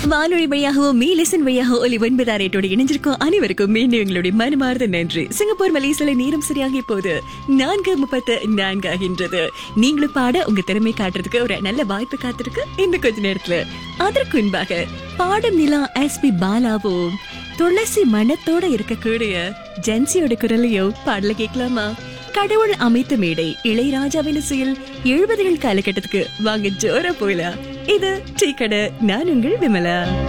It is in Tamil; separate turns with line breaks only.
வானொலி வழியாகவும் மீ லெசன் வழியாக ஒலி ஒன்பது ரேட்டோடு இணைஞ்சிருக்கோம் அனைவருக்கும் மீண்டும் எங்களுடைய மனமார்ந்த நன்றி சிங்கப்பூர் மலேசியில நேரம் சரியாக இப்போது நான்கு முப்பத்து நான்கு ஆகின்றது நீங்களும் பாட உங்க திறமை காட்டுறதுக்கு ஒரு நல்ல வாய்ப்பு காத்திருக்கு இந்த கொஞ்ச நேரத்துல அதற்கு முன்பாக பாடும் நிலா எஸ் பி பாலாவும் துளசி மனத்தோட இருக்கக்கூடிய ஜென்சியோட குரலையோ பாடல கேட்கலாமா கடவுள் அமைத்த மேடை இளையராஜாவின் இசையில் எழுபதுகள் காலகட்டத்துக்கு வாங்க ஜோர போயில இது டீ கடை நான் உங்கள் விமலா